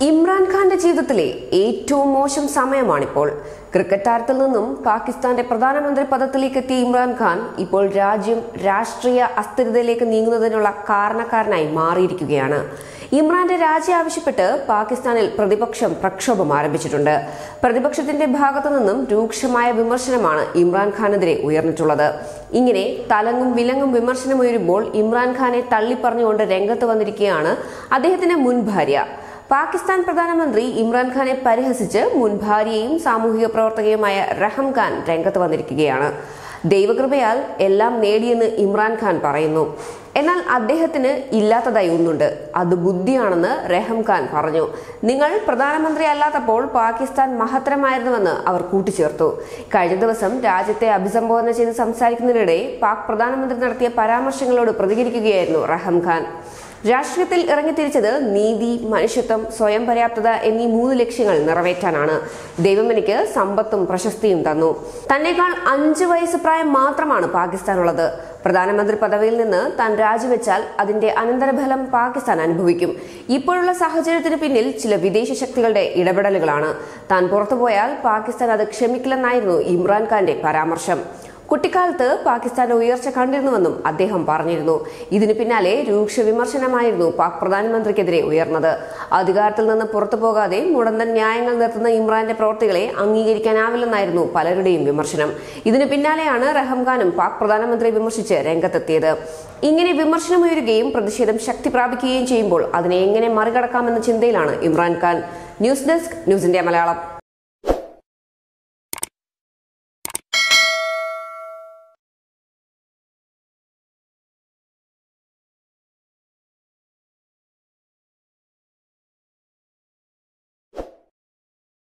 ഇമ്രാൻഖാന്റെ ജീവിതത്തിലെ ഏറ്റവും മോശം സമയമാണിപ്പോൾ ക്രിക്കറ്റ് താരത്തിൽ നിന്നും പാകിസ്ഥാന്റെ പ്രധാനമന്ത്രി പദത്തിലേക്ക് എത്തിയ ഇമ്രാൻഖാൻ ഇപ്പോൾ രാജ്യം രാഷ്ട്രീയ അസ്ഥിരതയിലേക്ക് നീങ്ങുന്നതിനുള്ള കാരണക്കാരനായി മാറിയിരിക്കുകയാണ് ഇമ്രാന്റെ രാജി ആവശ്യപ്പെട്ട് പാകിസ്ഥാനിൽ പ്രതിപക്ഷം പ്രക്ഷോഭം ആരംഭിച്ചിട്ടുണ്ട് പ്രതിപക്ഷത്തിന്റെ ഭാഗത്തു നിന്നും രൂക്ഷമായ വിമർശനമാണ് ഇമ്രാൻഖാനെതിരെ ഉയർന്നിട്ടുള്ളത് ഇങ്ങനെ തലങ്ങും വിലങ്ങും വിമർശനമുയരുമ്പോൾ ഇമ്രാൻഖാനെ തള്ളിപ്പറഞ്ഞുകൊണ്ട് രംഗത്ത് വന്നിരിക്കുകയാണ് അദ്ദേഹത്തിന്റെ മുൻ ഭാര്യ പാകിസ്ഥാൻ പ്രധാനമന്ത്രി ഇമ്രാൻഖാനെ പരിഹസിച്ച് മുൻ ഭാര്യയും സാമൂഹിക പ്രവർത്തകയുമായ റഹം ഖാൻ രംഗത്ത് വന്നിരിക്കുകയാണ് ദൈവകൃപയാൽ എല്ലാം നേടിയെന്ന് ഇമ്രാൻഖാൻ പറയുന്നു എന്നാൽ അദ്ദേഹത്തിന് ഇല്ലാത്തതായി ഒന്നുണ്ട് അത് ബുദ്ധിയാണെന്ന് റഹം ഖാൻ പറഞ്ഞു നിങ്ങൾ പ്രധാനമന്ത്രി അല്ലാത്തപ്പോൾ പാകിസ്ഥാൻ മഹത്തരമായിരുന്നുവെന്ന് അവർ കൂട്ടിച്ചേർത്തു കഴിഞ്ഞ ദിവസം രാജ്യത്തെ അഭിസംബോധന ചെയ്ത് സംസാരിക്കുന്നതിനിടെ പാക് പ്രധാനമന്ത്രി നടത്തിയ പരാമർശങ്ങളോട് പ്രതികരിക്കുകയായിരുന്നു റഹം ഖാൻ രാഷ്ട്രീയത്തിൽ ഇറങ്ങിത്തിരിച്ചത് നീതി മനുഷ്യത്വം സ്വയം പര്യാപ്തത എന്നീ മൂന്ന് ലക്ഷ്യങ്ങൾ നിറവേറ്റാനാണ് ദൈവം എനിക്ക് സമ്പത്തും പ്രശസ്തിയും തന്നു തന്നെക്കാൾ അഞ്ച് വയസ്സ് പ്രായം മാത്രമാണ് പാകിസ്ഥാനുള്ളത് പ്രധാനമന്ത്രി പദവിയിൽ നിന്ന് താൻ രാജിവെച്ചാൽ അതിന്റെ അനന്തരഫലം പാകിസ്ഥാൻ അനുഭവിക്കും ഇപ്പോഴുള്ള സാഹചര്യത്തിന് പിന്നിൽ ചില വിദേശ ശക്തികളുടെ ഇടപെടലുകളാണ് താൻ പുറത്തുപോയാൽ പാകിസ്ഥാൻ അത് ക്ഷമിക്കില്ലെന്നായിരുന്നു ഇമ്രാൻഖാന്റെ പരാമർശം കുട്ടിക്കാലത്ത് പാകിസ്ഥാന്റെ ഉയർച്ച കണ്ടിരുന്നുവെന്നും അദ്ദേഹം പറഞ്ഞിരുന്നു ഇതിന് പിന്നാലെ രൂക്ഷ വിമർശനമായിരുന്നു പാക് പ്രധാനമന്ത്രിക്കെതിരെ ഉയർന്നത് അധികാരത്തിൽ നിന്ന് പുറത്തു പോകാതെ മുടന്തൻ ന്യായങ്ങൾ നിർത്തുന്ന ഇമ്രാന്റെ പ്രവർത്തികളെ അംഗീകരിക്കാനാവില്ലെന്നായിരുന്നു പലരുടെയും വിമർശനം ഇതിന് പിന്നാലെയാണ് റഹംഖാനും പാക് പ്രധാനമന്ത്രിയെ വിമർശിച്ച് രംഗത്തെത്തിയത് ഇങ്ങനെ വിമർശനമുയരുകയും പ്രതിഷേധം ശക്തി പ്രാപിക്കുകയും ചെയ്യുമ്പോൾ അതിനെ എങ്ങനെ മറികടക്കാമെന്ന ചിന്തയിലാണ് Imran Khan news desk news India Malayalam